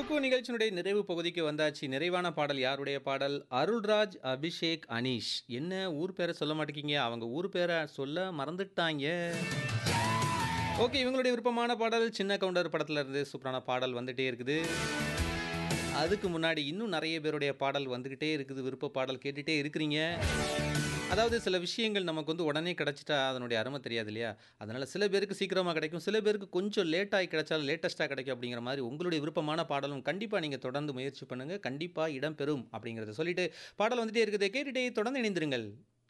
குக்கு நிகழ்ச்சியினுடைய நிறைவு பகுதிக்கு வந்தாச்சு நிறைவான பாடல் யாருடைய பாடல் அருள்ராஜ் அபிஷேக் அனீஷ் என்ன ஊர் பேரை சொல்ல மாட்டேங்கிங்க அவங்க ஊர் பேரை சொல்ல மறந்துட்டாங்க ஓகே இவங்களுடைய விருப்பமான பாடல் சின்ன கவுண்டர் படத்துல இருந்து சூப்பரான பாடல் வந்துட்டே இருக்குது அதுக்கு முன்னாடி இன்னும் நிறைய பேருடைய பாடல் வந்துக்கிட்டே இருக்குது விருப்ப பாடல் கேட்டுகிட்டே இருக்கிறீங்க அதாவது சில விஷயங்கள் நமக்கு வந்து உடனே கிடச்சிட்டா அதனுடைய அருமை தெரியாது இல்லையா அதனால் சில பேருக்கு சீக்கிரமாக கிடைக்கும் சில பேருக்கு கொஞ்சம் லேட்டாகி கிடைச்சாலும் லேட்டஸ்ட்டாக கிடைக்கும் அப்படிங்கிற மாதிரி உங்களுடைய விருப்பமான பாடலும் கண்டிப்பாக நீங்கள் தொடர்ந்து முயற்சி பண்ணுங்கள் கண்டிப்பாக இடம்பெறும் அப்படிங்கிறத சொல்லிட்டு பாடல் வந்துட்டே இருக்குது கேட்டுட்டே தொடர்ந்து இணைந்திருங்கள்